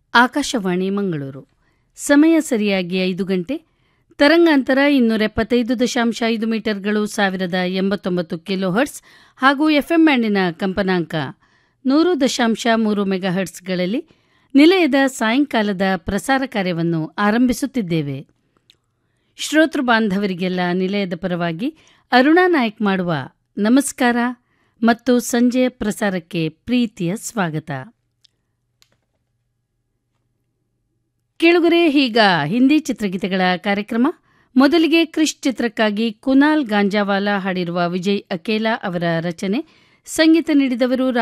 ಆಕಾಶವಾಣಿ ಮಂಗಳೂರು ಸಮಯ ಸರಿಯಾಗಿ ಐದು ಗಂಟೆ ತರಂಗಾಂತರ ಇನ್ನೂರ ಎಪ್ಪತ್ತೈದು ದಶಾಂಶ ಐದು ಮೀಟರ್ಗಳು ಸಾವಿರದ ಎಂಬತ್ತೊಂಬತ್ತು ಕಿಲೋ ಹರ್ಟ್ಸ್ ಹಾಗೂ ಎಫ್ಎಂ ಬ್ಯಾಂಡಿನ ಕಂಪನಾಂಕ ನೂರು ದಶಾಂಶ ಮೂರು ಮೆಗಾಹರ್ಟ್ಸ್ಗಳಲ್ಲಿ ನಿಲಯದ ಸಾಯಂಕಾಲದ ಪ್ರಸಾರ ಕಾರ್ಯವನ್ನು ಆರಂಭಿಸುತ್ತಿದ್ದೇವೆ ಶ್ರೋತೃ ಬಾಂಧವರಿಗೆಲ್ಲ ನಿಲಯದ ಪರವಾಗಿ ಅರುಣಾ ನಾಯ್ಕ್ ಮಾಡುವ ನಮಸ್ಕಾರ ಮತ್ತು ಸಂಜೆಯ ಪ್ರಸಾರಕ್ಕೆ ಪ್ರೀತಿಯ ಸ್ವಾಗತ ಕೆಳಗರೆ ಈಗ ಹಿಂದಿ ಚಿತ್ರಗೀತೆಗಳ ಕಾರ್ಯಕ್ರಮ ಮೊದಲಿಗೆ ಕ್ರಿಶ್ ಚಿತ್ರಕ್ಕಾಗಿ ಕುನಾಲ್ ಗಾಂಜಾವಾಲಾ ಹಾಡಿರುವ ವಿಜಯ್ ಅಕೇಲಾ ಅವರ ರಚನೆ ಸಂಗೀತ ನೀಡಿದವರು